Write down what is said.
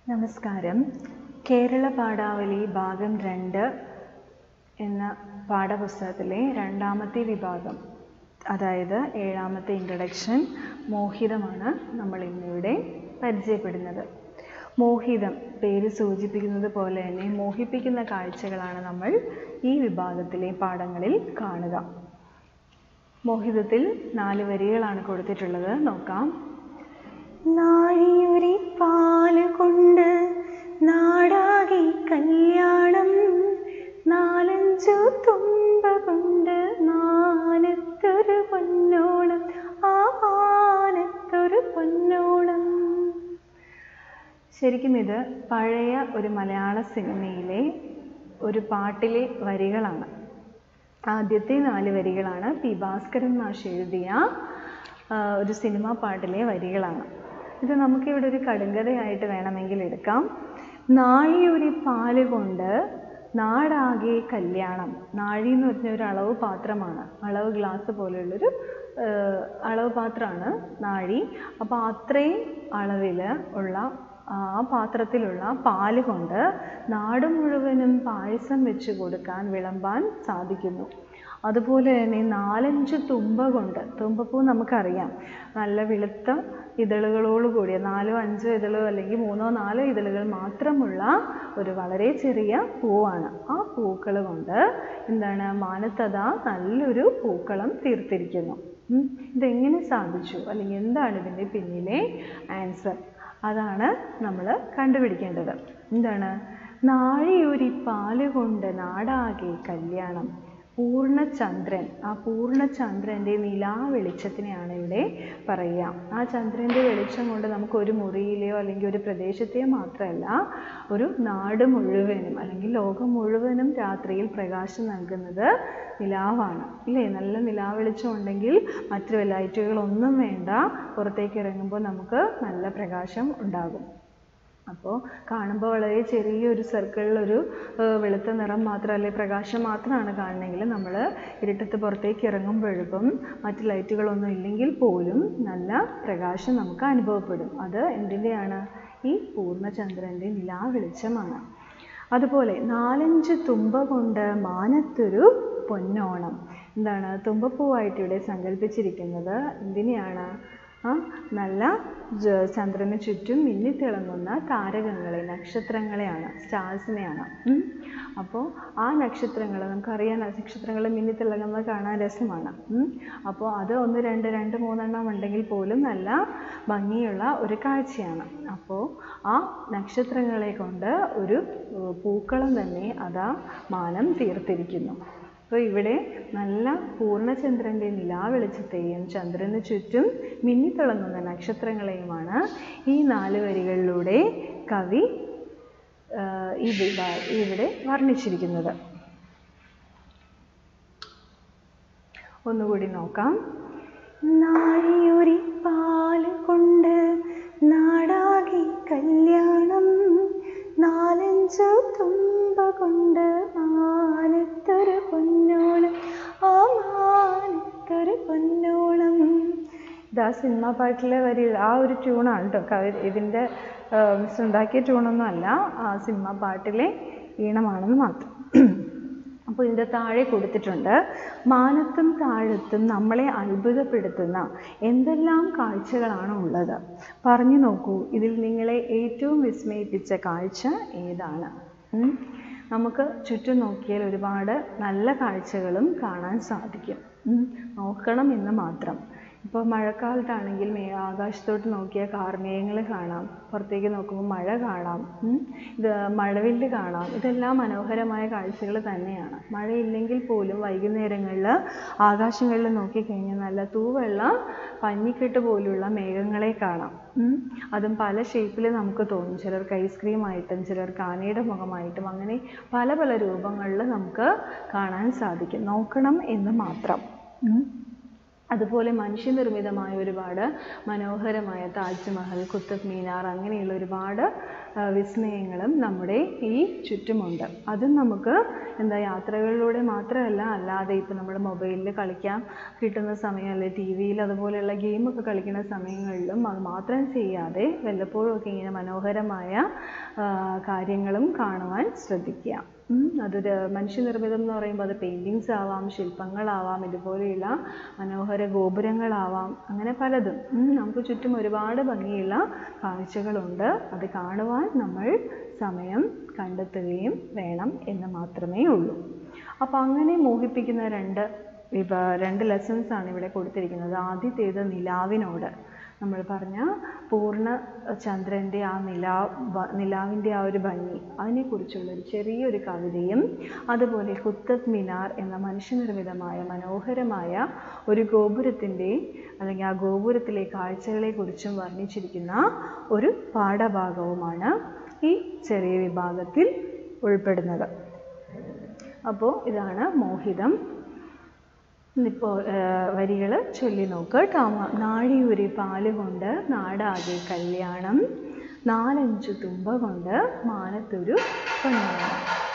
നമസ്കാരം കേരള പാഠാവലി ഭാഗം രണ്ട് എന്ന പാഠപുസ്തകത്തിലെ രണ്ടാമത്തെ വിഭാഗം അതായത് ഏഴാമത്തെ ഇൻട്രഡക്ഷൻ മോഹിതമാണ് നമ്മൾ ഇന്നിവിടെ പരിചയപ്പെടുന്നത് മോഹിതം പേര് സൂചിപ്പിക്കുന്നത് പോലെ തന്നെ മോഹിപ്പിക്കുന്ന കാഴ്ചകളാണ് നമ്മൾ ഈ വിഭാഗത്തിലെ പാഠങ്ങളിൽ കാണുക മോഹിതത്തിൽ നാല് വരികളാണ് കൊടുത്തിട്ടുള്ളത് നോക്കാം നാഴിയുരി പാല് കൊണ്ട് നാടാകെ കല്യാണം നാലഞ്ചു തുമ്പ കൊണ്ട് മാനത്തൊരു പൊന്നോണം ആ മാനത്തൊരു പൊന്നോണം ശരിക്കും ഇത് പഴയ ഒരു മലയാള സിനിമയിലെ ഒരു പാട്ടിലെ വരികളാണ് ആദ്യത്തെ നാല് വരികളാണ് പി ഭാസ്കരൻ മാഷ് എഴുതിയ ആ, ഒരു സിനിമാ പാട്ടിലെ വരികളാണ് ഇത് നമുക്കിവിടെ ഒരു കടുങ്കഥയായിട്ട് വേണമെങ്കിൽ എടുക്കാം നാഴിയൊരു പാല് കൊണ്ട് നാടാകെ കല്യാണം നാഴി എന്ന് പറഞ്ഞ ഒരു അളവ് പാത്രമാണ് അളവ് ഗ്ലാസ് പോലെയുള്ളൊരു ആ, അളവ് പാത്രമാണ് നാഴി അപ്പോൾ അത്രയും അളവിൽ ഉള്ള ആ പാത്രത്തിലുള്ള പാല് കൊണ്ട് നാട് മുഴുവനും പായസം വെച്ച് കൊടുക്കാൻ വിളമ്പാൻ സാധിക്കുന്നു അതുപോലെ തന്നെ നാലഞ്ച് തുമ്പ കൊണ്ട് തുമ്പപ്പൂ നമുക്കറിയാം നല്ല വെളുത്ത ഇതളുകളോട് കൂടിയ നാലോ അഞ്ചോ ഇതളോ അല്ലെങ്കിൽ മൂന്നോ നാലോ ഇതളുകൾ മാത്രമുള്ള ഒരു വളരെ ചെറിയ പൂവാണ് ആ പൂക്കൾ കൊണ്ട് എന്താണ് മാനത്തത നല്ലൊരു പൂക്കളം തീർത്തിരിക്കുന്നു ഉം. ഇതെങ്ങനെ സാധിച്ചു അല്ലെങ്കിൽ എന്താണ് ഇതിൻ്റെ പിന്നിലെ ആൻസർ അതാണ് നമ്മൾ കണ്ടുപിടിക്കേണ്ടത് എന്താണ് നാഴിയൊരി പാല് കൊണ്ട് നാടാകെ കല്യാണം പൂർണ്ണചന്ദ്രൻ ആ പൂർണ്ണചന്ദ്രൻ്റെ നിലാ വെളിച്ചത്തിനെയാണ് ഇവിടെ പറയുക ആ ചന്ദ്രൻ്റെ വെളിച്ചം കൊണ്ട് നമുക്ക് ഒരു മുറിയിലെയോ അല്ലെങ്കിൽ ഒരു പ്രദേശത്തെയോ മാത്രമല്ല ഒരു നാട് മുഴുവനും അല്ലെങ്കിൽ ലോകം മുഴുവനും രാത്രിയിൽ പ്രകാശം നൽകുന്നത് നിലാവാണ് ഇല്ലേ നല്ല നിലാ വെളിച്ചം ഉണ്ടെങ്കിൽ മറ്റു ലൈറ്റുകളൊന്നും വേണ്ട പുറത്തേക്ക് ഇറങ്ങുമ്പോൾ നമുക്ക് നല്ല പ്രകാശം ഉണ്ടാകും അപ്പോൾ കാണുമ്പോൾ വളരെ ചെറിയൊരു സർക്കിളിലൊരു വെളുത്ത നിറം മാത്രമല്ലേ പ്രകാശം മാത്രമാണ് കാണുന്നതെങ്കിൽ നമ്മൾ ഇരുട്ടത്ത് പുറത്തേക്ക് ഇറങ്ങുമ്പോഴും മറ്റ് ലൈറ്റുകളൊന്നും ഇല്ലെങ്കിൽ പോലും നല്ല പ്രകാശം നമുക്ക് അനുഭവപ്പെടും അത് എന്തിൻ്റെയാണ് ഈ പൂർണ്ണചന്ദ്രൻ്റെ നിലാ വെളിച്ചമാണ് അതുപോലെ നാലഞ്ച് തുമ്പ കൊണ്ട് മാനത്തൊരു പൊന്നോണം എന്താണ് തുമ്പപ്പൂവായിട്ട് ഇവിടെ സങ്കല്പിച്ചിരിക്കുന്നത് എന്തിനെയാണ് ആ നല്ല ജ- ചന്ദ്രന് ചുറ്റും മിന്നിത്തിളങ്ങുന്ന താരകങ്ങളെ നക്ഷത്രങ്ങളെയാണ് സ്റ്റാർസിനെയാണ് അപ്പോൾ ആ നക്ഷത്രങ്ങൾ നമുക്കറിയാം നക്ഷത്രങ്ങൾ മിന്നിത്തിളങ്ങുന്നത് കാണാൻ രസമാണ് ഉം. അപ്പോൾ അത് ഒന്ന് രണ്ട് രണ്ട് മൂന്നെണ്ണം ഉണ്ടെങ്കിൽ പോലും നല്ല ഭംഗിയുള്ള ഒരു കാഴ്ചയാണ് അപ്പോൾ ആ നക്ഷത്രങ്ങളെ കൊണ്ട് ഒരു ഏർ, പൂക്കളം തന്നെ അതാ മാനം തീർത്തിരിക്കുന്നു അപ്പോൾ ഇവിടെ നല്ല പൂർണ്ണചന്ദ്രൻ്റെ നിലാവെളിച്ചത്തെയും ചന്ദ്രന് ചുറ്റും മിന്നിത്തിളങ്ങുന്ന നക്ഷത്രങ്ങളെയുമാണ് ഈ നാല് വരികളിലൂടെ കവി ആ, ഈ വിഭാ- ഇവിടെ വർണ്ണിച്ചിരിക്കുന്നത് ഒന്നുകൂടി നോക്കാം നാഴിയൊരി പാല് കൊണ്ട് നാടാകെ കല്യാണം നാലഞ്ചു തുമ്പ കൊണ്ട് മാനത്തൊരു പൊന്നോണം ആ മാനത്തൊരു പൊന്നോണം ഇത് ആ സിനിമാ പാട്ടിലെ വരി ആ ഒരു ട്യൂണാണ് കേട്ടോ കവി ഇതിൻ്റെ മിസ് ഉണ്ടാക്കിയ ട്യൂണൊന്നും അല്ല ആ സിനിമാ പാട്ടിലെ ഈണമാണെന്ന് മാത്രം അപ്പോൾ ഇതിൻ്റെ താഴെ കൊടുത്തിട്ടുണ്ട് മാനത്തും താഴത്തും നമ്മളെ അത്ഭുതപ്പെടുത്തുന്ന എന്തെല്ലാം കാഴ്ചകളാണ് ഉള്ളത് പറഞ്ഞു നോക്കൂ ഇതിൽ നിങ്ങളെ ഏറ്റവും വിസ്മയിപ്പിച്ച കാഴ്ച ഏതാണ് ഉം? നമുക്ക് ചുറ്റും നോക്കിയാൽ ഒരുപാട് നല്ല കാഴ്ചകളും കാണാൻ സാധിക്കും ഉം. നോക്കണം എന്ന് മാത്രം ഇപ്പോൾ മഴക്കാലത്താണെങ്കിൽ മേ ആകാശത്തോട്ട് നോക്കിയാൽ കാർമേഘങ്ങൾ കാണാം പുറത്തേക്ക് നോക്കുമ്പോൾ മഴ കാണാം ഉം. ഇത് മഴവില്ല് കാണാം ഇതെല്ലാം മനോഹരമായ കാഴ്ചകൾ തന്നെയാണ് മഴയില്ലെങ്കിൽ പോലും വൈകുന്നേരങ്ങളിൽ ആകാശങ്ങളിൽ നോക്കിക്കഴിഞ്ഞാൽ നല്ല തൂവെള്ള പഞ്ഞിക്കെട്ട് പോലുള്ള മേഘങ്ങളെ കാണാം ഉം. അതും പല ഷേപ്പിൽ നമുക്ക് തോന്നും ചിലർക്ക് ഐസ്ക്രീം ആയിട്ടും ചിലർക്ക് ആനയുടെ മുഖമായിട്ടും അങ്ങനെ പല പല രൂപങ്ങളിൽ നമുക്ക് കാണാൻ സാധിക്കും നോക്കണം എന്ന് മാത്രം ഉം. അതുപോലെ മനുഷ്യനിർമ്മിതമായ ഒരുപാട് മനോഹരമായ താജ്മഹൽ കുത്തബ് മീനാർ അങ്ങനെയുള്ള ഒരുപാട് ആ, വിസ്മയങ്ങളും നമ്മുടെ ഈ ചുറ്റുമുണ്ട് അതും നമുക്ക് എന്താ യാത്രകളിലൂടെ മാത്രമല്ല അല്ലാതെ ഇപ്പോൾ നമ്മൾ മൊബൈലിൽ കളിക്കാൻ കിട്ടുന്ന സമയം അല്ലെങ്കിൽ ടി വിയിൽ അതുപോലെയുള്ള ഗെയിമൊക്കെ കളിക്കുന്ന സമയങ്ങളിലും അത് മാത്രം ചെയ്യാതെ വല്ലപ്പോഴും ഒക്കെ ഇങ്ങനെ മനോഹരമായ ആ, കാര്യങ്ങളും കാണുവാൻ ശ്രദ്ധിക്കുക ഉം, അതൊരു മനുഷ്യനിർമ്മിതം എന്ന് പറയുമ്പോൾ അത് പെയിൻറ്റിങ്സ് ആവാം ശില്പങ്ങളാവാം ഇതുപോലെയുള്ള മനോഹര ഗോപുരങ്ങളാവാം അങ്ങനെ പലതും ഉം, നമുക്ക് ചുറ്റും ഒരുപാട് ഭംഗിയുള്ള കാഴ്ചകളുണ്ട് അത് കാണുവാൻ നമ്മൾ സമയം കണ്ടെത്തുകയും വേണം എന്ന് മാത്രമേ ഉള്ളൂ അപ്പോൾ അങ്ങനെ മോഹിപ്പിക്കുന്ന രണ്ട് വിഭ രണ്ട് ലെസൺസ് ആണ് ഇവിടെ കൊടുത്തിരിക്കുന്നത് ആദ്യത്തേത് നിലാവിനോട് നമ്മൾ പറഞ്ഞ പൂർണ്ണ ചന്ദ്രൻ്റെ ആ നിലാ ഭ- നിലാവിൻ്റെ ആ ഒരു ഭംഗി അതിനെക്കുറിച്ചുള്ള ഒരു ചെറിയൊരു കവിതയും അതുപോലെ കുത്തബ് മിനാർ എന്ന മനുഷ്യനിർമ്മിതമായ മനോഹരമായ ഒരു ഗോപുരത്തിൻ്റെ അല്ലെങ്കിൽ ആ ഗോപുരത്തിലെ കാഴ്ചകളെക്കുറിച്ചും വർണ്ണിച്ചിരിക്കുന്ന ഒരു പാഠഭാഗവുമാണ് ഈ ചെറിയ വിഭാഗത്തിൽ ഉൾപ്പെടുന്നത് അപ്പോൾ ഇതാണ് മോഹിതം ഇപ്പോൾ വരികൾ ചൊല്ലി നോക്ക് ടാമ നാഴിയൊരു പാല് കൊണ്ട് നാടാകെ കല്യാണം നാലഞ്ചു തുമ്പ കൊണ്ട് മാനത്തൊരു പൊന്നാണ്